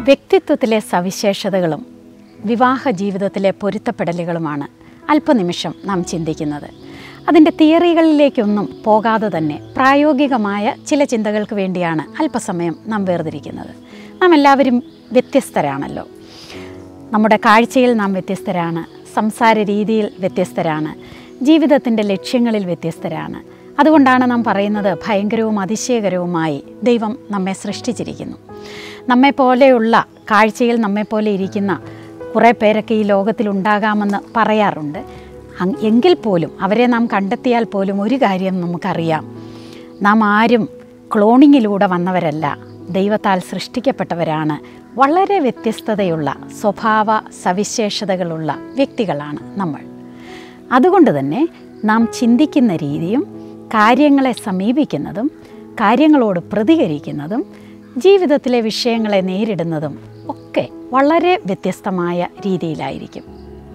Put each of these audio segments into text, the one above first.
വ്യക്തിത്വത്തിലെ സവിശേഷതകളും വിവാഹ ജീവിതത്തിലെ പൊരുത്തപ്പെടലുകളുമാണ് അല്പനിമിഷം നാം ചിന്തിക്കുന്നത് അതിൻ്റെ തിയറികളിലേക്കൊന്നും പോകാതെ തന്നെ പ്രായോഗികമായ ചില ചിന്തകൾക്ക് വേണ്ടിയാണ് അല്പസമയം നാം വേർതിരിക്കുന്നത് നാം എല്ലാവരും വ്യത്യസ്തരാണല്ലോ നമ്മുടെ കാഴ്ചയിൽ നാം വ്യത്യസ്തരാണ് സംസാര രീതിയിൽ വ്യത്യസ്തരാണ് ജീവിതത്തിൻ്റെ ലക്ഷ്യങ്ങളിൽ വ്യത്യസ്തരാണ് അതുകൊണ്ടാണ് നാം പറയുന്നത് ഭയങ്കരവും അതിശയകരവുമായി ദൈവം നമ്മെ സൃഷ്ടിച്ചിരിക്കുന്നു നമ്മെപ്പോലെയുള്ള കാഴ്ചയിൽ നമ്മെപ്പോലെ ഇരിക്കുന്ന കുറേ പേരൊക്കെ ഈ ലോകത്തിൽ ഉണ്ടാകാമെന്ന് പറയാറുണ്ട് അങ് എങ്കിൽ പോലും അവരെ നാം കണ്ടെത്തിയാൽ പോലും ഒരു കാര്യം നമുക്കറിയാം നാം ആരും ക്ലോണിങ്ങിലൂടെ വന്നവരല്ല ദൈവത്താൽ സൃഷ്ടിക്കപ്പെട്ടവരാണ് വളരെ വ്യത്യസ്തതയുള്ള സ്വഭാവ സവിശേഷതകളുള്ള വ്യക്തികളാണ് നമ്മൾ അതുകൊണ്ട് തന്നെ നാം ചിന്തിക്കുന്ന രീതിയും കാര്യങ്ങളെ സമീപിക്കുന്നതും കാര്യങ്ങളോട് പ്രതികരിക്കുന്നതും ജീവിതത്തിലെ വിഷയങ്ങളെ നേരിടുന്നതും ഒക്കെ വളരെ വ്യത്യസ്തമായ രീതിയിലായിരിക്കും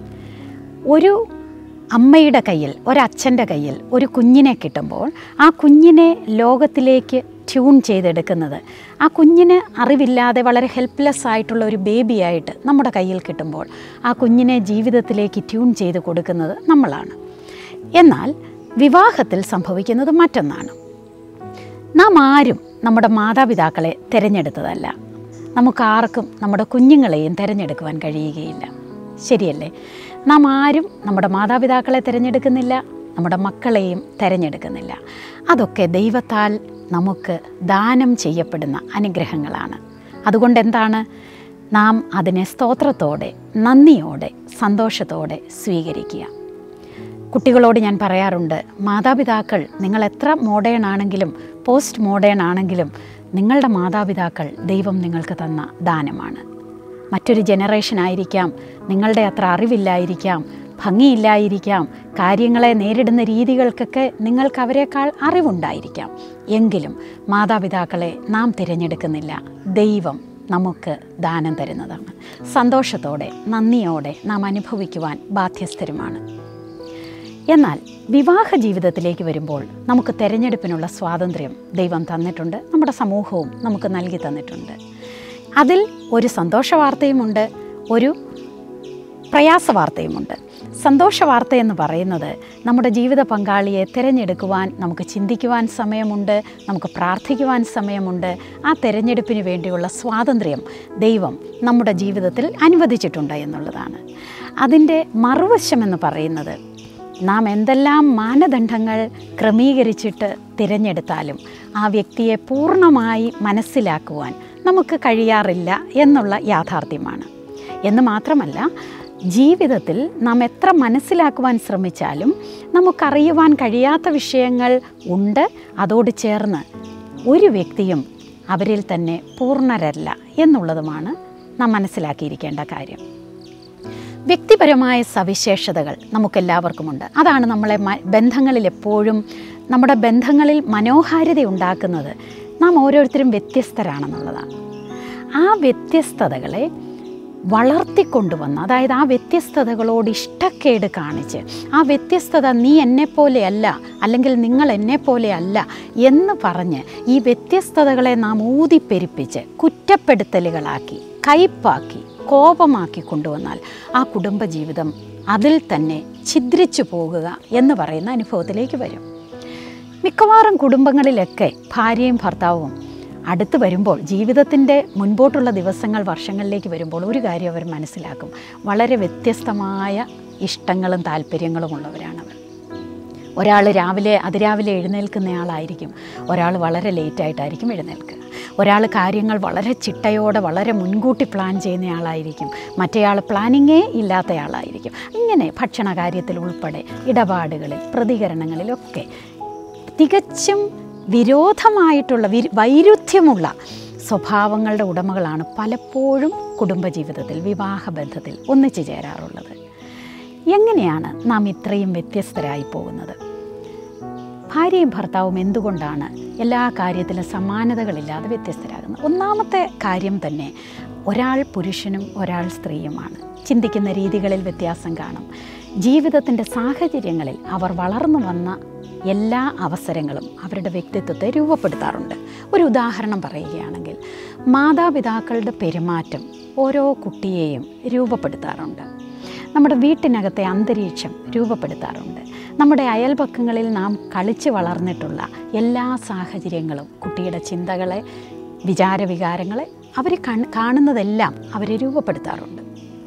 ഒരു അമ്മയുടെ കയ്യിൽ ഒരച്ഛൻ്റെ കയ്യിൽ ഒരു കുഞ്ഞിനെ കിട്ടുമ്പോൾ ആ കുഞ്ഞിനെ ലോകത്തിലേക്ക് ട്യൂൺ ചെയ്തെടുക്കുന്നത് ആ കുഞ്ഞിന് അറിവില്ലാതെ വളരെ ഹെൽപ്ലെസ് ആയിട്ടുള്ള ഒരു ബേബിയായിട്ട് നമ്മുടെ കയ്യിൽ കിട്ടുമ്പോൾ ആ കുഞ്ഞിനെ ജീവിതത്തിലേക്ക് ട്യൂൺ ചെയ്ത് കൊടുക്കുന്നത് നമ്മളാണ് എന്നാൽ വിവാഹത്തിൽ സംഭവിക്കുന്നത് മറ്റൊന്നാണ് നാം ആരും നമ്മുടെ മാതാപിതാക്കളെ തിരഞ്ഞെടുത്തതല്ല നമുക്കാർക്കും നമ്മുടെ കുഞ്ഞുങ്ങളെയും തിരഞ്ഞെടുക്കുവാൻ കഴിയുകയില്ല ശരിയല്ലേ നാം ആരും നമ്മുടെ മാതാപിതാക്കളെ തിരഞ്ഞെടുക്കുന്നില്ല നമ്മുടെ മക്കളെയും തിരഞ്ഞെടുക്കുന്നില്ല അതൊക്കെ ദൈവത്താൽ നമുക്ക് ദാനം ചെയ്യപ്പെടുന്ന അനുഗ്രഹങ്ങളാണ് അതുകൊണ്ട് എന്താണ് നാം അതിനെ സ്തോത്രത്തോടെ നന്ദിയോടെ സന്തോഷത്തോടെ സ്വീകരിക്കുക കുട്ടികളോട് ഞാൻ പറയാറുണ്ട് മാതാപിതാക്കൾ നിങ്ങൾ എത്ര മോഡേൺ ആണെങ്കിലും പോസ്റ്റ് മോഡേൺ ആണെങ്കിലും നിങ്ങളുടെ മാതാപിതാക്കൾ ദൈവം നിങ്ങൾക്ക് തന്ന ദാനമാണ് മറ്റൊരു ജനറേഷൻ ആയിരിക്കാം നിങ്ങളുടെ അത്ര അറിവില്ലായിരിക്കാം ഭംഗിയില്ലായിരിക്കാം കാര്യങ്ങളെ നേരിടുന്ന രീതികൾക്കൊക്കെ നിങ്ങൾക്ക് അവരെക്കാൾ അറിവുണ്ടായിരിക്കാം എങ്കിലും മാതാപിതാക്കളെ നാം തിരഞ്ഞെടുക്കുന്നില്ല ദൈവം നമുക്ക് ദാനം തരുന്നതാണ് സന്തോഷത്തോടെ നന്ദിയോടെ നാം അനുഭവിക്കുവാൻ ബാധ്യസ്ഥരുമാണ് എന്നാൽ വിവാഹ ജീവിതത്തിലേക്ക് വരുമ്പോൾ നമുക്ക് തിരഞ്ഞെടുപ്പിനുള്ള സ്വാതന്ത്ര്യം ദൈവം തന്നിട്ടുണ്ട് നമ്മുടെ സമൂഹവും നമുക്ക് നൽകി തന്നിട്ടുണ്ട് അതിൽ ഒരു സന്തോഷ വാർത്തയുമുണ്ട് ഒരു പ്രയാസ വാർത്തയുമുണ്ട് സന്തോഷ വാർത്ത എന്ന് പറയുന്നത് നമ്മുടെ ജീവിത പങ്കാളിയെ തിരഞ്ഞെടുക്കുവാൻ നമുക്ക് ചിന്തിക്കുവാൻ സമയമുണ്ട് നമുക്ക് പ്രാർത്ഥിക്കുവാൻ സമയമുണ്ട് ആ തിരഞ്ഞെടുപ്പിന് വേണ്ടിയുള്ള സ്വാതന്ത്ര്യം ദൈവം നമ്മുടെ ജീവിതത്തിൽ അനുവദിച്ചിട്ടുണ്ട് എന്നുള്ളതാണ് അതിൻ്റെ മറുവശം എന്ന് പറയുന്നത് നാം എന്തെല്ലാം മാനദണ്ഡങ്ങൾ ക്രമീകരിച്ചിട്ട് തിരഞ്ഞെടുത്താലും ആ വ്യക്തിയെ പൂർണ്ണമായി മനസ്സിലാക്കുവാൻ നമുക്ക് കഴിയാറില്ല എന്നുള്ള യാഥാർത്ഥ്യമാണ് എന്ന് മാത്രമല്ല ജീവിതത്തിൽ നാം എത്ര മനസ്സിലാക്കുവാൻ ശ്രമിച്ചാലും നമുക്കറിയുവാൻ കഴിയാത്ത വിഷയങ്ങൾ ഉണ്ട് അതോട് ചേർന്ന് ഒരു വ്യക്തിയും അവരിൽ തന്നെ പൂർണ്ണരല്ല എന്നുള്ളതുമാണ് നാം മനസ്സിലാക്കിയിരിക്കേണ്ട കാര്യം വ്യക്തിപരമായ സവിശേഷതകൾ നമുക്കെല്ലാവർക്കുമുണ്ട് അതാണ് നമ്മളെ മ- ബന്ധങ്ങളിൽ എപ്പോഴും നമ്മുടെ ബന്ധങ്ങളിൽ മനോഹാരിത ഉണ്ടാക്കുന്നത് നാം ഓരോരുത്തരും വ്യത്യസ്തരാണെന്നുള്ളതാണ് ആ വ്യത്യസ്തതകളെ വളർത്തിക്കൊണ്ടുവന്ന് അതായത് ആ വ്യത്യസ്തതകളോട് ഇഷ്ടക്കേട് കാണിച്ച് ആ വ്യത്യസ്തത നീ എന്നെപ്പോലെയല്ല അല്ലെങ്കിൽ നിങ്ങൾ എന്നെപ്പോലെയല്ല എന്ന് പറഞ്ഞ് ഈ വ്യത്യസ്തതകളെ നാം ഊതിപ്പെരിപ്പിച്ച് കുറ്റപ്പെടുത്തലുകളാക്കി കയ്പാക്കി കോപമാക്കി കൊണ്ടുവന്നാൽ ആ കുടുംബജീവിതം അതിൽ തന്നെ ഛിദ്രിച്ചു പോകുക എന്ന് പറയുന്ന അനുഭവത്തിലേക്ക് വരും മിക്കവാറും കുടുംബങ്ങളിലൊക്കെ ഭാര്യയും ഭർത്താവും അടുത്ത് വരുമ്പോൾ ജീവിതത്തിൻ്റെ മുൻപോട്ടുള്ള ദിവസങ്ങൾ വർഷങ്ങളിലേക്ക് വരുമ്പോൾ ഒരു കാര്യം അവർ മനസ്സിലാക്കും വളരെ വ്യത്യസ്തമായ ഇഷ്ടങ്ങളും താല്പര്യങ്ങളും ഉള്ളവരാണവർ ഒരാൾ രാവിലെ അതിരാവിലെ എഴുന്നേൽക്കുന്നയാളായിരിക്കും ഒരാൾ വളരെ ലേറ്റായിട്ടായിരിക്കും എഴുന്നേൽക്കുക ഒരാൾ കാര്യങ്ങൾ വളരെ ചിട്ടയോടെ വളരെ മുൻകൂട്ടി പ്ലാൻ ചെയ്യുന്നയാളായിരിക്കും മറ്റേയാൾ പ്ലാനിങ്ങേ ഇല്ലാത്തയാളായിരിക്കും ഇങ്ങനെ ഭക്ഷണ കാര്യത്തിൽ ഉൾപ്പെടെ ഇടപാടുകളിൽ പ്രതികരണങ്ങളിലൊക്കെ തികച്ചും വിരോധമായിട്ടുള്ള വിരു- വൈരുദ്ധ്യമുള്ള സ്വഭാവങ്ങളുടെ ഉടമകളാണ് പലപ്പോഴും കുടുംബജീവിതത്തിൽ വിവാഹബന്ധത്തിൽ ഒന്നിച്ചു ചേരാറുള്ളത് എങ്ങനെയാണ് നാം ഇത്രയും വ്യത്യസ്തരായി പോകുന്നത് ഭാര്യയും ഭർത്താവും എന്തുകൊണ്ടാണ് എല്ലാ കാര്യത്തിലും സമാനതകളില്ലാതെ വ്യത്യസ്തരാകുന്നത് ഒന്നാമത്തെ കാര്യം തന്നെ ഒരാൾ പുരുഷനും ഒരാൾ സ്ത്രീയുമാണ് ചിന്തിക്കുന്ന രീതികളിൽ വ്യത്യാസം കാണും ജീവിതത്തിൻ്റെ സാഹചര്യങ്ങളിൽ അവർ വളർന്നു വന്ന എല്ലാ അവസരങ്ങളും അവരുടെ വ്യക്തിത്വത്തെ രൂപപ്പെടുത്താറുണ്ട് ഒരു ഉദാഹരണം പറയുകയാണെങ്കിൽ മാതാപിതാക്കളുടെ പെരുമാറ്റം ഓരോ കുട്ടിയെയും രൂപപ്പെടുത്താറുണ്ട് നമ്മുടെ വീട്ടിനകത്തെ അന്തരീക്ഷം രൂപപ്പെടുത്താറുണ്ട് നമ്മുടെ അയൽപക്കങ്ങളിൽ നാം കളിച്ച് വളർന്നിട്ടുള്ള എല്ലാ സാഹചര്യങ്ങളും കുട്ടിയുടെ ചിന്തകളെ വിചാരവികാരങ്ങളെ അവർ കാണുന്നതെല്ലാം അവരെ രൂപപ്പെടുത്താറുണ്ട്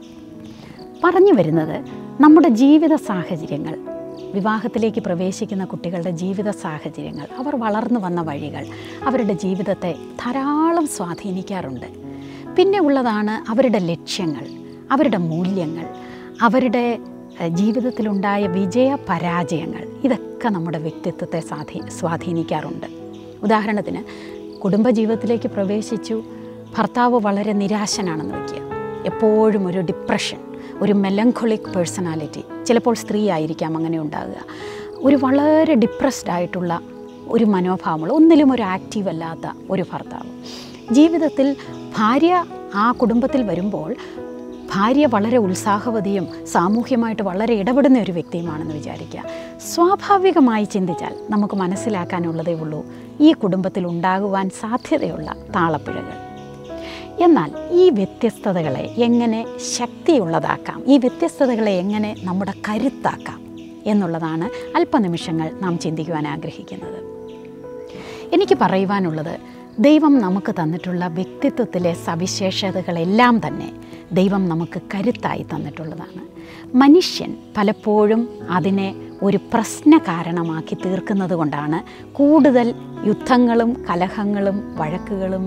പറഞ്ഞു വരുന്നത് നമ്മുടെ ജീവിത സാഹചര്യങ്ങൾ വിവാഹത്തിലേക്ക് പ്രവേശിക്കുന്ന കുട്ടികളുടെ ജീവിത സാഹചര്യങ്ങൾ അവർ വളർന്നു വന്ന വഴികൾ അവരുടെ ജീവിതത്തെ ധാരാളം സ്വാധീനിക്കാറുണ്ട് പിന്നെ ഉള്ളതാണ് അവരുടെ ലക്ഷ്യങ്ങൾ അവരുടെ മൂല്യങ്ങൾ അവരുടെ എഹ്, ജീവിതത്തിലുണ്ടായ വിജയ പരാജയങ്ങൾ ഇതൊക്കെ നമ്മുടെ വ്യക്തിത്വത്തെ സ്വാധീ സ്വാധീനിക്കാറുണ്ട് ഉദാഹരണത്തിന് കുടുംബജീവിതത്തിലേക്ക് പ്രവേശിച്ചു ഭർത്താവ് വളരെ നിരാശനാണെന്ന് വയ്ക്കുക എപ്പോഴും ഒരു ഡിപ്രഷൻ ഒരു മെലങ്കൊളിക് പേഴ്സണാലിറ്റി ചിലപ്പോൾ സ്ത്രീ ആയിരിക്കാം അങ്ങനെ ഉണ്ടാകുക ഒരു വളരെ ഡിപ്രസ്ഡ് ആയിട്ടുള്ള ഒരു മനോഭാവമുള്ള ഒന്നിലും ഒരു ആക്റ്റീവ് അല്ലാത്ത ഒരു ഭർത്താവ് ജീവിതത്തിൽ ഭാര്യ ആ കുടുംബത്തിൽ വരുമ്പോൾ ഭാര്യ വളരെ ഉത്സാഹവതിയും സാമൂഹ്യമായിട്ട് വളരെ ഇടപെടുന്ന ഒരു വ്യക്തിയുമാണെന്ന് വിചാരിക്കുക സ്വാഭാവികമായി ചിന്തിച്ചാൽ നമുക്ക് മനസ്സിലാക്കാനുള്ളതേ ഉള്ളൂ ഈ കുടുംബത്തിൽ ഉണ്ടാകുവാൻ സാധ്യതയുള്ള താളപ്പിഴകൾ എന്നാൽ ഈ വ്യത്യസ്തതകളെ എങ്ങനെ ശക്തിയുള്ളതാക്കാം ഈ വ്യത്യസ്തതകളെ എങ്ങനെ നമ്മുടെ കരുത്താക്കാം എന്നുള്ളതാണ് അല്പനിമിഷങ്ങൾ നാം ചിന്തിക്കുവാൻ ആഗ്രഹിക്കുന്നത് എനിക്ക് പറയുവാനുള്ളത് ദൈവം നമുക്ക് തന്നിട്ടുള്ള വ്യക്തിത്വത്തിലെ സവിശേഷതകളെല്ലാം തന്നെ ദൈവം നമുക്ക് കരുത്തായി തന്നിട്ടുള്ളതാണ് മനുഷ്യൻ പലപ്പോഴും അതിനെ ഒരു പ്രശ്ന കാരണമാക്കി തീർക്കുന്നത് കൊണ്ടാണ് കൂടുതൽ യുദ്ധങ്ങളും കലഹങ്ങളും വഴക്കുകളും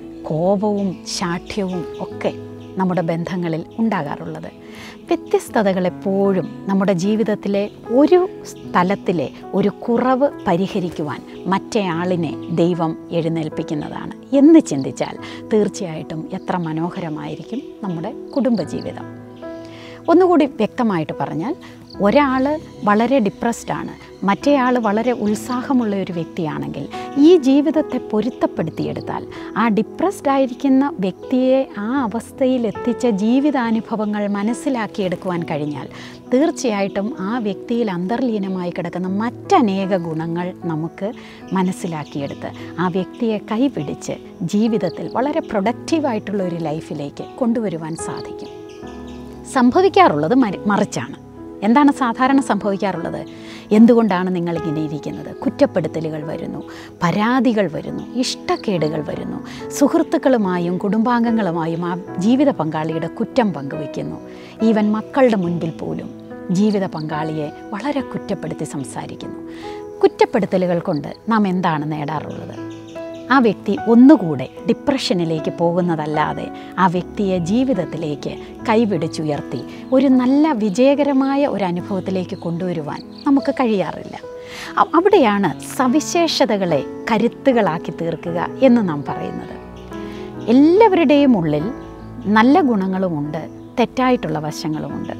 കോപവും ശാഠ്യവും ഒക്കെ നമ്മുടെ ബന്ധങ്ങളിൽ ഉണ്ടാകാറുള്ളത് വ്യത്യസ്തതകൾ എപ്പോഴും നമ്മുടെ ജീവിതത്തിലെ ഒരു സ്ഥലത്തിലെ ഒരു കുറവ് പരിഹരിക്കുവാൻ മറ്റേ ആളിനെ ദൈവം എഴുന്നേൽപ്പിക്കുന്നതാണ് എന്ന് ചിന്തിച്ചാൽ തീർച്ചയായിട്ടും എത്ര മനോഹരമായിരിക്കും നമ്മുടെ കുടുംബജീവിതം ഒന്നുകൂടി വ്യക്തമായിട്ട് പറഞ്ഞാൽ ഒരാൾ വളരെ ഡിപ്രസ്ഡ് ആണ് മറ്റേ ആൾ വളരെ ഉത്സാഹമുള്ള ഒരു വ്യക്തിയാണെങ്കിൽ ഈ ജീവിതത്തെ പൊരുത്തപ്പെടുത്തിയെടുത്താൽ ആ ഡിപ്രസ്ഡ് ആയിരിക്കുന്ന വ്യക്തിയെ ആ അവസ്ഥയിൽ എത്തിച്ച ജീവിതാനുഭവങ്ങൾ മനസ്സിലാക്കിയെടുക്കുവാൻ കഴിഞ്ഞാൽ തീർച്ചയായിട്ടും ആ വ്യക്തിയിൽ അന്തർലീനമായി കിടക്കുന്ന മറ്റനേക ഗുണങ്ങൾ നമുക്ക് മനസ്സിലാക്കിയെടുത്ത് ആ വ്യക്തിയെ കൈപിടിച്ച് ജീവിതത്തിൽ വളരെ പ്രൊഡക്റ്റീവായിട്ടുള്ള ഒരു ലൈഫിലേക്ക് കൊണ്ടുവരുവാൻ സാധിക്കും സംഭവിക്കാറുള്ളത് മറി- മറിച്ചാണ് എന്താണ് സാധാരണ സംഭവിക്കാറുള്ളത് എന്തുകൊണ്ടാണ് നിങ്ങൾ ഇങ്ങനെ ഇരിക്കുന്നത് കുറ്റപ്പെടുത്തലുകൾ വരുന്നു പരാതികൾ വരുന്നു ഇഷ്ടക്കേടുകൾ വരുന്നു സുഹൃത്തുക്കളുമായും കുടുംബാംഗങ്ങളുമായും ആ ജീവിത പങ്കാളിയുടെ കുറ്റം പങ്കുവയ്ക്കുന്നു ഈവൻ മക്കളുടെ മുൻപിൽ പോലും ജീവിത പങ്കാളിയെ വളരെ കുറ്റപ്പെടുത്തി സംസാരിക്കുന്നു കുറ്റപ്പെടുത്തലുകൾ കൊണ്ട് നാം എന്താണ് നേടാറുള്ളത് ആ വ്യക്തി ഒന്നുകൂടെ ഡിപ്രഷനിലേക്ക് പോകുന്നതല്ലാതെ ആ വ്യക്തിയെ ജീവിതത്തിലേക്ക് കൈപിടിച്ചുയർത്തി ഒരു നല്ല വിജയകരമായ ഒരു അനുഭവത്തിലേക്ക് കൊണ്ടുവരുവാൻ നമുക്ക് കഴിയാറില്ല അ- അവിടെയാണ് സവിശേഷതകളെ കരുത്തുകളാക്കി തീർക്കുക എന്ന് നാം പറയുന്നത് എല്ലാവരുടെയും ഉള്ളിൽ നല്ല ഗുണങ്ങളുമുണ്ട് തെറ്റായിട്ടുള്ള വശങ്ങളുമുണ്ട്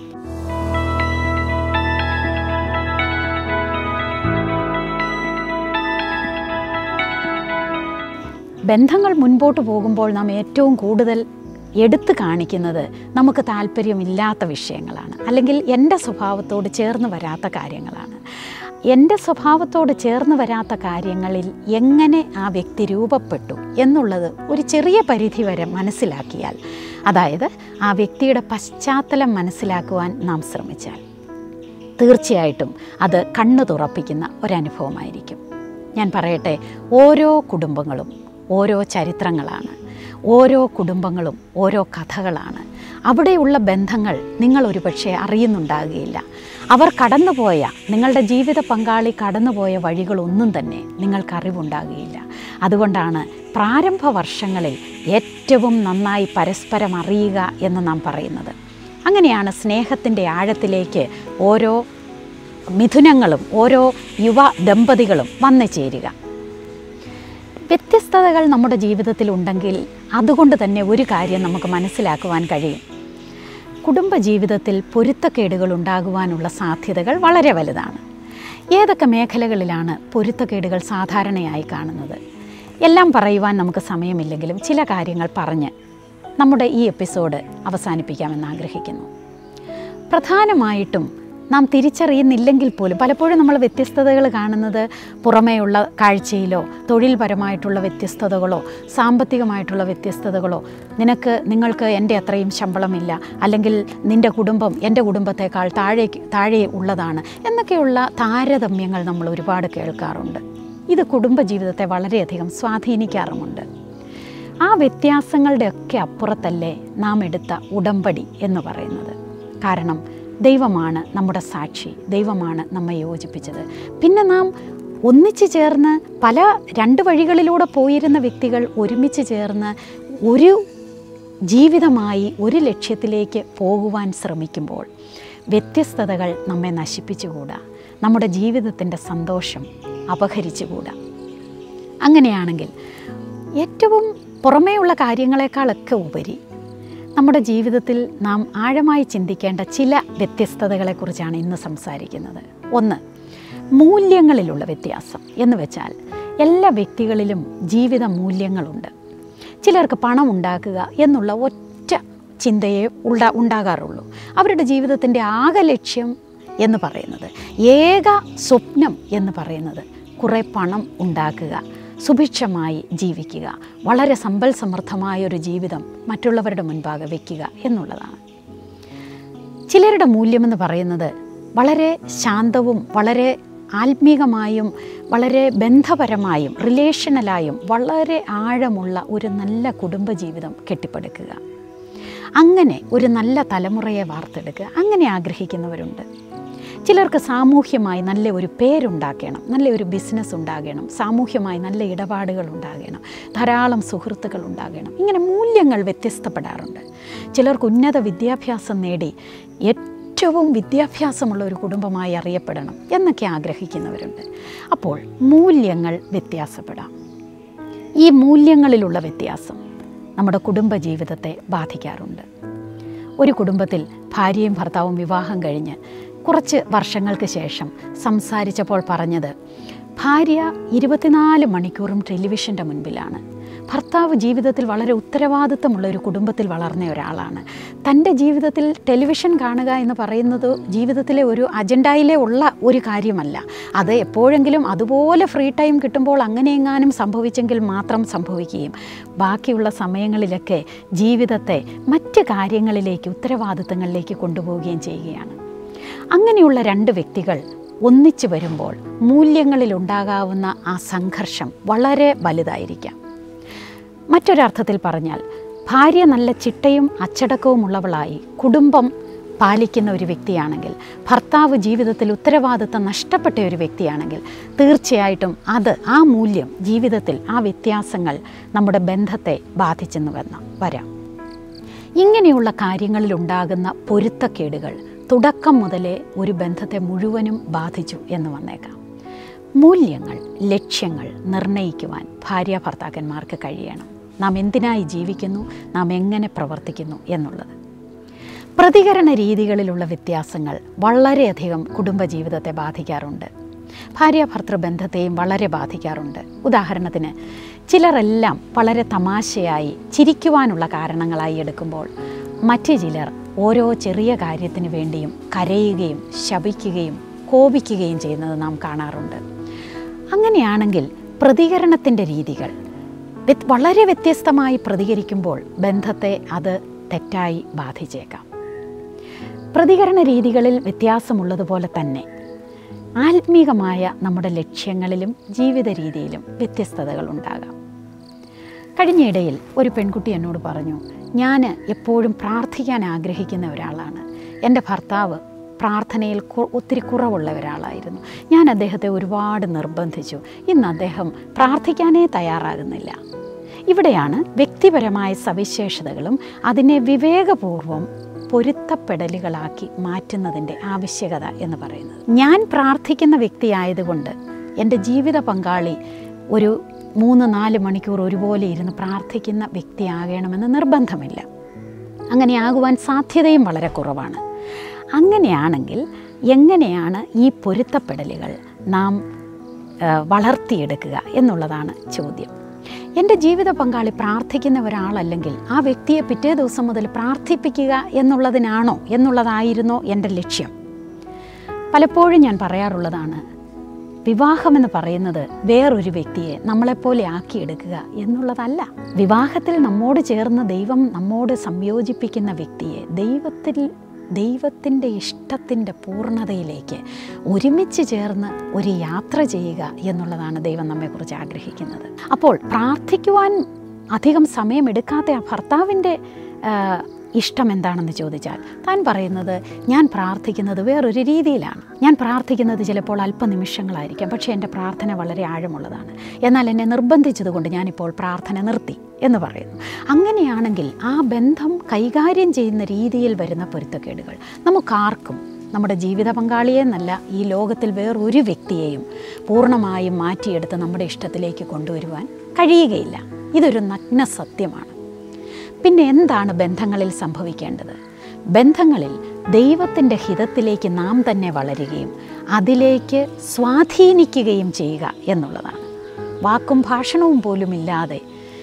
ബന്ധങ്ങൾ മുൻപോട്ട് പോകുമ്പോൾ നാം ഏറ്റവും കൂടുതൽ എടുത്തു കാണിക്കുന്നത് നമുക്ക് താല്പര്യമില്ലാത്ത വിഷയങ്ങളാണ് അല്ലെങ്കിൽ എൻ്റെ സ്വഭാവത്തോട് ചേർന്ന് വരാത്ത കാര്യങ്ങളാണ് എൻ്റെ സ്വഭാവത്തോട് ചേർന്ന് വരാത്ത കാര്യങ്ങളിൽ എങ്ങനെ ആ വ്യക്തി രൂപപ്പെട്ടു എന്നുള്ളത് ഒരു ചെറിയ പരിധി വരെ മനസ്സിലാക്കിയാൽ അതായത് ആ വ്യക്തിയുടെ പശ്ചാത്തലം മനസ്സിലാക്കുവാൻ നാം ശ്രമിച്ചാൽ തീർച്ചയായിട്ടും അത് കണ്ണു തുറപ്പിക്കുന്ന ഒരനുഭവമായിരിക്കും ഞാൻ പറയട്ടെ ഓരോ കുടുംബങ്ങളും ഓരോ ചരിത്രങ്ങളാണ് ഓരോ കുടുംബങ്ങളും ഓരോ കഥകളാണ് അവിടെയുള്ള ബന്ധങ്ങൾ നിങ്ങൾ ഒരുപക്ഷെ അറിയുന്നുണ്ടാകുകയില്ല അവർ കടന്നുപോയ നിങ്ങളുടെ ജീവിത പങ്കാളി കടന്നുപോയ വഴികളൊന്നും തന്നെ നിങ്ങൾക്ക് അറിവുണ്ടാകുകയില്ല അതുകൊണ്ടാണ് പ്രാരംഭ വർഷങ്ങളിൽ ഏറ്റവും നന്നായി പരസ്പരം അറിയുക എന്ന് നാം പറയുന്നത് അങ്ങനെയാണ് സ്നേഹത്തിൻ്റെ ആഴത്തിലേക്ക് ഓരോ മിഥുനങ്ങളും ഓരോ യുവ ദമ്പതികളും വന്നു ചേരുക വ്യത്യസ്തതകൾ നമ്മുടെ ജീവിതത്തിൽ ഉണ്ടെങ്കിൽ അതുകൊണ്ട് തന്നെ ഒരു കാര്യം നമുക്ക് മനസ്സിലാക്കുവാൻ കഴിയും കുടുംബജീവിതത്തിൽ പൊരുത്തക്കേടുകൾ ഉണ്ടാകുവാനുള്ള സാധ്യതകൾ വളരെ വലുതാണ് ഏതൊക്കെ മേഖലകളിലാണ് പൊരുത്തക്കേടുകൾ സാധാരണയായി കാണുന്നത് എല്ലാം പറയുവാൻ നമുക്ക് സമയമില്ലെങ്കിലും ചില കാര്യങ്ങൾ പറഞ്ഞ് നമ്മുടെ ഈ എപ്പിസോഡ് അവസാനിപ്പിക്കാമെന്ന് ആഗ്രഹിക്കുന്നു പ്രധാനമായിട്ടും നാം തിരിച്ചറിയുന്നില്ലെങ്കിൽ പോലും പലപ്പോഴും നമ്മൾ വ്യത്യസ്തതകൾ കാണുന്നത് പുറമേയുള്ള കാഴ്ചയിലോ തൊഴിൽപരമായിട്ടുള്ള വ്യത്യസ്തതകളോ സാമ്പത്തികമായിട്ടുള്ള വ്യത്യസ്തതകളോ നിനക്ക് നിങ്ങൾക്ക് എൻ്റെ അത്രയും ശമ്പളമില്ല അല്ലെങ്കിൽ നിൻ്റെ കുടുംബം എൻ്റെ കുടുംബത്തെക്കാൾ താഴേക്ക് താഴെ ഉള്ളതാണ് എന്നൊക്കെയുള്ള താരതമ്യങ്ങൾ നമ്മൾ ഒരുപാട് കേൾക്കാറുണ്ട് ഇത് കുടുംബജീവിതത്തെ വളരെയധികം സ്വാധീനിക്കാറുമുണ്ട് ആ വ്യത്യാസങ്ങളുടെയൊക്കെ അപ്പുറത്തല്ലേ നാം എടുത്ത ഉടമ്പടി എന്ന് പറയുന്നത് കാരണം ദൈവമാണ് നമ്മുടെ സാക്ഷി ദൈവമാണ് നമ്മെ യോജിപ്പിച്ചത് പിന്നെ നാം ഒന്നിച്ചു ചേർന്ന് പല രണ്ട് വഴികളിലൂടെ പോയിരുന്ന വ്യക്തികൾ ഒരുമിച്ച് ചേർന്ന് ഒരു ജീവിതമായി ഒരു ലക്ഷ്യത്തിലേക്ക് പോകുവാൻ ശ്രമിക്കുമ്പോൾ വ്യത്യസ്തതകൾ നമ്മെ നശിപ്പിച്ചുകൂടാ നമ്മുടെ ജീവിതത്തിൻ്റെ സന്തോഷം അപഹരിച്ചുകൂടാ അങ്ങനെയാണെങ്കിൽ ഏറ്റവും പുറമേയുള്ള കാര്യങ്ങളെക്കാളൊക്കെ ഉപരി നമ്മുടെ ജീവിതത്തിൽ നാം ആഴമായി ചിന്തിക്കേണ്ട ചില വ്യത്യസ്തതകളെക്കുറിച്ചാണ് ഇന്ന് സംസാരിക്കുന്നത് ഒന്ന് മൂല്യങ്ങളിലുള്ള വ്യത്യാസം എന്ന് വെച്ചാൽ എല്ലാ വ്യക്തികളിലും ജീവിത മൂല്യങ്ങളുണ്ട് ചിലർക്ക് പണം ഉണ്ടാക്കുക എന്നുള്ള ഒറ്റ ചിന്തയെ ഉണ്ടാ ഉണ്ടാകാറുള്ളൂ അവരുടെ ജീവിതത്തിൻ്റെ ആകെ ലക്ഷ്യം എന്ന് പറയുന്നത് ഏക സ്വപ്നം എന്ന് പറയുന്നത് കുറേ പണം ഉണ്ടാക്കുക സുഭിക്ഷമായി ജീവിക്കുക വളരെ സമ്പൽ സമൃദ്ധമായ ഒരു ജീവിതം മറ്റുള്ളവരുടെ മുൻപാകെ വയ്ക്കുക എന്നുള്ളതാണ് ചിലരുടെ മൂല്യമെന്ന് പറയുന്നത് വളരെ ശാന്തവും വളരെ ആത്മീകമായും വളരെ ബന്ധപരമായും റിലേഷണലായും വളരെ ആഴമുള്ള ഒരു നല്ല കുടുംബജീവിതം കെട്ടിപ്പടുക്കുക അങ്ങനെ ഒരു നല്ല തലമുറയെ വാർത്തെടുക്കുക അങ്ങനെ ആഗ്രഹിക്കുന്നവരുണ്ട് ചിലർക്ക് സാമൂഹ്യമായി നല്ല ഒരു പേരുണ്ടാക്കണം നല്ല ഒരു ബിസിനസ് ഉണ്ടാകണം സാമൂഹ്യമായി നല്ല ഇടപാടുകൾ ഉണ്ടാകണം ധാരാളം സുഹൃത്തുക്കൾ ഉണ്ടാകണം ഇങ്ങനെ മൂല്യങ്ങൾ വ്യത്യസ്തപ്പെടാറുണ്ട് ചിലർക്ക് ഉന്നത വിദ്യാഭ്യാസം നേടി ഏറ്റവും വിദ്യാഭ്യാസമുള്ള ഒരു കുടുംബമായി അറിയപ്പെടണം എന്നൊക്കെ ആഗ്രഹിക്കുന്നവരുണ്ട് അപ്പോൾ മൂല്യങ്ങൾ വ്യത്യാസപ്പെടാം ഈ മൂല്യങ്ങളിലുള്ള വ്യത്യാസം നമ്മുടെ കുടുംബജീവിതത്തെ ബാധിക്കാറുണ്ട് ഒരു കുടുംബത്തിൽ ഭാര്യയും ഭർത്താവും വിവാഹം കഴിഞ്ഞ് കുറച്ച് വർഷങ്ങൾക്ക് ശേഷം സംസാരിച്ചപ്പോൾ പറഞ്ഞത് ഭാര്യ ഇരുപത്തിനാല് മണിക്കൂറും ടെലിവിഷൻ്റെ മുൻപിലാണ് ഭർത്താവ് ജീവിതത്തിൽ വളരെ ഉത്തരവാദിത്തമുള്ള ഒരു കുടുംബത്തിൽ വളർന്ന ഒരാളാണ് തൻ്റെ ജീവിതത്തിൽ ടെലിവിഷൻ കാണുക എന്ന് പറയുന്നത് ജീവിതത്തിലെ ഒരു അജണ്ടയിലെ ഉള്ള ഒരു കാര്യമല്ല അത് എപ്പോഴെങ്കിലും അതുപോലെ ഫ്രീ ടൈം കിട്ടുമ്പോൾ അങ്ങനെയെങ്ങാനും സംഭവിച്ചെങ്കിൽ മാത്രം സംഭവിക്കുകയും ബാക്കിയുള്ള സമയങ്ങളിലൊക്കെ ജീവിതത്തെ മറ്റ് കാര്യങ്ങളിലേക്ക് ഉത്തരവാദിത്തങ്ങളിലേക്ക് കൊണ്ടുപോവുകയും ചെയ്യുകയാണ് അങ്ങനെയുള്ള രണ്ട് വ്യക്തികൾ ഒന്നിച്ചു വരുമ്പോൾ മൂല്യങ്ങളിൽ ഉണ്ടാകാവുന്ന ആ സംഘർഷം വളരെ വലുതായിരിക്കാം മറ്റൊരർത്ഥത്തിൽ പറഞ്ഞാൽ ഭാര്യ നല്ല ചിട്ടയും അച്ചടക്കവും ഉള്ളവളായി കുടുംബം പാലിക്കുന്ന ഒരു വ്യക്തിയാണെങ്കിൽ ഭർത്താവ് ജീവിതത്തിൽ ഉത്തരവാദിത്തം നഷ്ടപ്പെട്ട ഒരു വ്യക്തിയാണെങ്കിൽ തീർച്ചയായിട്ടും അത് ആ മൂല്യം ജീവിതത്തിൽ ആ വ്യത്യാസങ്ങൾ നമ്മുടെ ബന്ധത്തെ ബാധിച്ചെന്ന് വന്ന വരാം ഇങ്ങനെയുള്ള കാര്യങ്ങളിൽ ഉണ്ടാകുന്ന പൊരുത്തക്കേടുകൾ തുടക്കം മുതലേ ഒരു ബന്ധത്തെ മുഴുവനും ബാധിച്ചു എന്ന് വന്നേക്കാം മൂല്യങ്ങൾ ലക്ഷ്യങ്ങൾ നിർണ്ണയിക്കുവാൻ ഭാര്യ ഭർത്താക്കന്മാർക്ക് കഴിയണം നാം എന്തിനായി ജീവിക്കുന്നു നാം എങ്ങനെ പ്രവർത്തിക്കുന്നു എന്നുള്ളത് പ്രതികരണ രീതികളിലുള്ള വ്യത്യാസങ്ങൾ വളരെയധികം കുടുംബജീവിതത്തെ ബാധിക്കാറുണ്ട് ഭാര്യ ഭർത്തൃ ബന്ധത്തെയും വളരെ ബാധിക്കാറുണ്ട് ഉദാഹരണത്തിന് ചിലരെല്ലാം വളരെ തമാശയായി ചിരിക്കുവാനുള്ള കാരണങ്ങളായി എടുക്കുമ്പോൾ മറ്റു ചിലർ ഓരോ ചെറിയ കാര്യത്തിന് വേണ്ടിയും കരയുകയും ശപിക്കുകയും കോപിക്കുകയും ചെയ്യുന്നത് നാം കാണാറുണ്ട് അങ്ങനെയാണെങ്കിൽ പ്രതികരണത്തിൻ്റെ രീതികൾ വ്യത്- വളരെ വ്യത്യസ്തമായി പ്രതികരിക്കുമ്പോൾ ബന്ധത്തെ അത് തെറ്റായി ബാധിച്ചേക്കാം പ്രതികരണ രീതികളിൽ വ്യത്യാസമുള്ളതുപോലെ തന്നെ ആത്മീകമായ നമ്മുടെ ലക്ഷ്യങ്ങളിലും ജീവിത രീതിയിലും വ്യത്യസ്തതകൾ ഉണ്ടാകാം കഴിഞ്ഞയിടയിൽ ഒരു പെൺകുട്ടി എന്നോട് പറഞ്ഞു ഞാൻ എപ്പോഴും പ്രാർത്ഥിക്കാൻ ആഗ്രഹിക്കുന്ന ഒരാളാണ് എൻ്റെ ഭർത്താവ് പ്രാർത്ഥനയിൽ കു- ഒത്തിരി കുറവുള്ള ഒരാളായിരുന്നു ഞാൻ അദ്ദേഹത്തെ ഒരുപാട് നിർബന്ധിച്ചു ഇന്ന് അദ്ദേഹം പ്രാർത്ഥിക്കാനേ തയ്യാറാകുന്നില്ല ഇവിടെയാണ് വ്യക്തിപരമായ സവിശേഷതകളും അതിനെ വിവേകപൂർവം പൊരുത്തപ്പെടലുകളാക്കി മാറ്റുന്നതിൻ്റെ ആവശ്യകത എന്ന് പറയുന്നത് ഞാൻ പ്രാർത്ഥിക്കുന്ന വ്യക്തിയായതുകൊണ്ട് എൻ്റെ ജീവിത പങ്കാളി ഒരു മൂന്ന് നാല് മണിക്കൂർ ഒരുപോലെ ഇരുന്ന് പ്രാർത്ഥിക്കുന്ന വ്യക്തിയാകണമെന്ന് നിർബന്ധമില്ല അങ്ങനെയാകുവാൻ സാധ്യതയും വളരെ കുറവാണ് അങ്ങനെയാണെങ്കിൽ എങ്ങനെയാണ് ഈ പൊരുത്തപ്പെടലുകൾ നാം ആ, വളർത്തിയെടുക്കുക എന്നുള്ളതാണ് ചോദ്യം എൻ്റെ ജീവിത പങ്കാളി പ്രാർത്ഥിക്കുന്ന ഒരാളല്ലെങ്കിൽ ആ വ്യക്തിയെ പിറ്റേ ദിവസം മുതൽ പ്രാർത്ഥിപ്പിക്കുക എന്നുള്ളതിനാണോ എന്നുള്ളതായിരുന്നോ എൻ്റെ ലക്ഷ്യം പലപ്പോഴും ഞാൻ പറയാറുള്ളതാണ് വിവാഹമെന്ന് പറയുന്നത് വേറൊരു വ്യക്തിയെ നമ്മളെപ്പോലെ ആക്കിയെടുക്കുക എന്നുള്ളതല്ല വിവാഹത്തിൽ നമ്മോട് ചേർന്ന് ദൈവം നമ്മോട് സംയോജിപ്പിക്കുന്ന വ്യക്തിയെ ദൈവത്തിൽ ദൈവത്തിൻ്റെ ഇഷ്ടത്തിൻ്റെ പൂർണ്ണതയിലേക്ക് ഒരുമിച്ച് ചേർന്ന് ഒരു യാത്ര ചെയ്യുക എന്നുള്ളതാണ് ദൈവം നമ്മെക്കുറിച്ച് ആഗ്രഹിക്കുന്നത് അപ്പോൾ പ്രാർത്ഥിക്കുവാൻ അധികം സമയമെടുക്കാത്ത ആ ഭർത്താവിൻ്റെ ആ, ഇഷ്ടം എന്താണെന്ന് ചോദിച്ചാൽ താൻ പറയുന്നത് ഞാൻ പ്രാർത്ഥിക്കുന്നത് വേറൊരു രീതിയിലാണ് ഞാൻ പ്രാർത്ഥിക്കുന്നത് ചിലപ്പോൾ അല്പനിമിഷങ്ങളായിരിക്കാം പക്ഷേ എൻ്റെ പ്രാർത്ഥന വളരെ ആഴമുള്ളതാണ് എന്നാൽ എന്നെ നിർബന്ധിച്ചതുകൊണ്ട് ഞാനിപ്പോൾ പ്രാർത്ഥന നിർത്തി എന്ന് പറയുന്നു അങ്ങനെയാണെങ്കിൽ ആ ബന്ധം കൈകാര്യം ചെയ്യുന്ന രീതിയിൽ വരുന്ന പൊരുത്തക്കേടുകൾ നമുക്കാർക്കും നമ്മുടെ ജീവിത പങ്കാളിയെ എന്നല്ല ഈ ലോകത്തിൽ വേറൊരു വ്യക്തിയെയും പൂർണ്ണമായും മാറ്റിയെടുത്ത് നമ്മുടെ ഇഷ്ടത്തിലേക്ക് കൊണ്ടുവരുവാൻ കഴിയുകയില്ല ഇതൊരു നഗ്ന സത്യമാണ് പിന്നെ എന്താണ് ബന്ധങ്ങളിൽ സംഭവിക്കേണ്ടത് ബന്ധങ്ങളിൽ ദൈവത്തിൻ്റെ ഹിതത്തിലേക്ക് നാം തന്നെ വളരുകയും അതിലേക്ക് സ്വാധീനിക്കുകയും ചെയ്യുക എന്നുള്ളതാണ് വാക്കും ഭാഷണവും പോലും ഇല്ലാതെ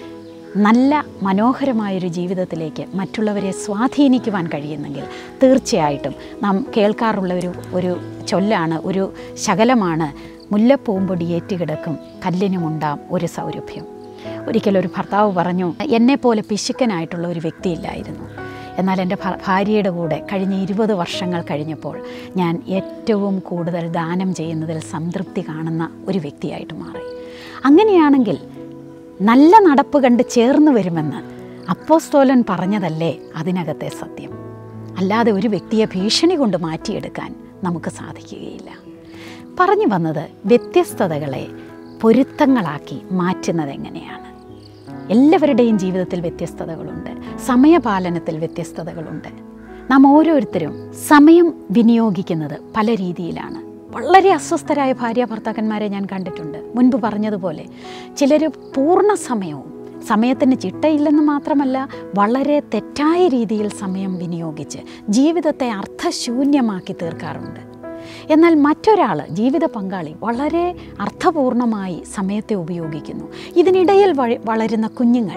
നല്ല മനോഹരമായൊരു ജീവിതത്തിലേക്ക് മറ്റുള്ളവരെ സ്വാധീനിക്കുവാൻ കഴിയുന്നെങ്കിൽ തീർച്ചയായിട്ടും നാം കേൾക്കാറുള്ള ഒരു ഒരു ചൊല്ലാണ് ഒരു ശകലമാണ് മുല്ലപ്പൂമ്പൊടി ഏറ്റുകിടക്കും കല്ലിനുമുണ്ടാം ഒരു സൗരഭ്യം ഒരിക്കലൊരു ഭർത്താവ് പറഞ്ഞു എന്നെപ്പോലെ പിശുക്കനായിട്ടുള്ള ഒരു വ്യക്തിയില്ലായിരുന്നു എന്നാൽ എൻ്റെ ഭ- ഭാര്യയുടെ കൂടെ കഴിഞ്ഞ ഇരുപത് വർഷങ്ങൾ കഴിഞ്ഞപ്പോൾ ഞാൻ ഏറ്റവും കൂടുതൽ ദാനം ചെയ്യുന്നതിൽ സംതൃപ്തി കാണുന്ന ഒരു വ്യക്തിയായിട്ട് മാറി അങ്ങനെയാണെങ്കിൽ നല്ല നടപ്പ് കണ്ട് ചേർന്ന് വരുമെന്ന് അപ്പോസ്തോലൻ പറഞ്ഞതല്ലേ അതിനകത്തെ സത്യം അല്ലാതെ ഒരു വ്യക്തിയെ ഭീഷണി കൊണ്ട് മാറ്റിയെടുക്കാൻ നമുക്ക് സാധിക്കുകയില്ല പറഞ്ഞു വന്നത് വ്യത്യസ്തതകളെ പൊരുത്തങ്ങളാക്കി മാറ്റുന്നത് എങ്ങനെയാണ് എല്ലാവരുടെയും ജീവിതത്തിൽ വ്യത്യസ്തതകളുണ്ട് സമയപാലനത്തിൽ വ്യത്യസ്തതകളുണ്ട് നാം ഓരോരുത്തരും സമയം വിനിയോഗിക്കുന്നത് പല രീതിയിലാണ് വളരെ അസ്വസ്ഥരായ ഭാര്യ ഭർത്താക്കന്മാരെ ഞാൻ കണ്ടിട്ടുണ്ട് മുൻപ് പറഞ്ഞതുപോലെ ചിലർ പൂർണ്ണ സമയവും സമയത്തിന് ചിട്ടയില്ലെന്ന് മാത്രമല്ല വളരെ തെറ്റായ രീതിയിൽ സമയം വിനിയോഗിച്ച് ജീവിതത്തെ അർത്ഥശൂന്യമാക്കി തീർക്കാറുണ്ട് എന്നാൽ മറ്റൊരാൾ ജീവിത പങ്കാളി വളരെ അർത്ഥപൂർണമായി സമയത്തെ ഉപയോഗിക്കുന്നു ഇതിനിടയിൽ വഴി വളരുന്ന കുഞ്ഞുങ്ങൾ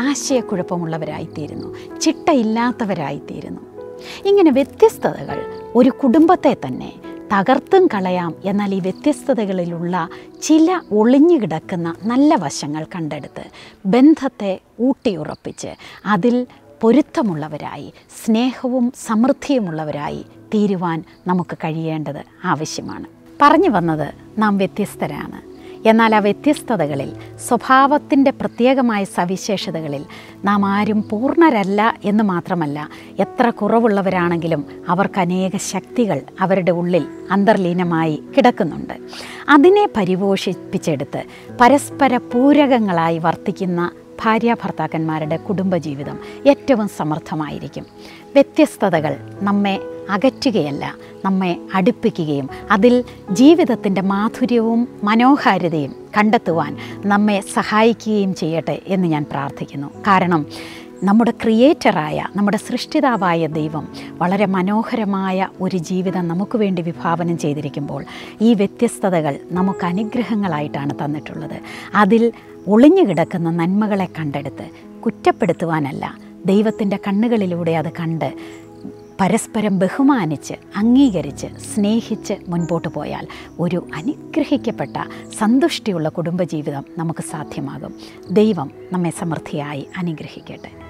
ആശയക്കുഴപ്പമുള്ളവരായിത്തീരുന്നു ചിട്ടയില്ലാത്തവരായിത്തീരുന്നു ഇങ്ങനെ വ്യത്യസ്തതകൾ ഒരു കുടുംബത്തെ തന്നെ തകർത്തും കളയാം എന്നാൽ ഈ വ്യത്യസ്തതകളിലുള്ള ചില ഒളിഞ്ഞു കിടക്കുന്ന നല്ല വശങ്ങൾ കണ്ടെടുത്ത് ബന്ധത്തെ ഊട്ടിയുറപ്പിച്ച് അതിൽ പൊരുത്തമുള്ളവരായി സ്നേഹവും സമൃദ്ധിയുമുള്ളവരായി തീരുവാൻ നമുക്ക് കഴിയേണ്ടത് ആവശ്യമാണ് പറഞ്ഞു വന്നത് നാം വ്യത്യസ്തരാണ് എന്നാൽ ആ വ്യത്യസ്തതകളിൽ സ്വഭാവത്തിൻ്റെ പ്രത്യേകമായ സവിശേഷതകളിൽ നാം ആരും പൂർണ്ണരല്ല എന്ന് മാത്രമല്ല എത്ര കുറവുള്ളവരാണെങ്കിലും അവർക്ക് അനേക ശക്തികൾ അവരുടെ ഉള്ളിൽ അന്തർലീനമായി കിടക്കുന്നുണ്ട് അതിനെ പരിപോഷിപ്പിച്ചെടുത്ത് പരസ്പര പൂരകങ്ങളായി വർത്തിക്കുന്ന ഭാര്യ ഭർത്താക്കന്മാരുടെ കുടുംബജീവിതം ഏറ്റവും സമർത്ഥമായിരിക്കും വ്യത്യസ്തതകൾ നമ്മെ അകറ്റുകയല്ല നമ്മെ അടുപ്പിക്കുകയും അതിൽ ജീവിതത്തിൻ്റെ മാധുര്യവും മനോഹാരിതയും കണ്ടെത്തുവാൻ നമ്മെ സഹായിക്കുകയും ചെയ്യട്ടെ എന്ന് ഞാൻ പ്രാർത്ഥിക്കുന്നു കാരണം നമ്മുടെ ക്രിയേറ്ററായ നമ്മുടെ സൃഷ്ടിതാവായ ദൈവം വളരെ മനോഹരമായ ഒരു ജീവിതം നമുക്ക് വേണ്ടി വിഭാവനം ചെയ്തിരിക്കുമ്പോൾ ഈ വ്യത്യസ്തതകൾ നമുക്ക് അനുഗ്രഹങ്ങളായിട്ടാണ് തന്നിട്ടുള്ളത് അതിൽ ഒളിഞ്ഞു കിടക്കുന്ന നന്മകളെ കണ്ടെടുത്ത് കുറ്റപ്പെടുത്തുവാനല്ല ദൈവത്തിൻ്റെ കണ്ണുകളിലൂടെ അത് കണ്ട് പരസ്പരം ബഹുമാനിച്ച് അംഗീകരിച്ച് സ്നേഹിച്ച് മുൻപോട്ട് പോയാൽ ഒരു അനുഗ്രഹിക്കപ്പെട്ട സന്തുഷ്ടിയുള്ള കുടുംബജീവിതം നമുക്ക് സാധ്യമാകും ദൈവം നമ്മെ സമൃദ്ധിയായി അനുഗ്രഹിക്കട്ടെ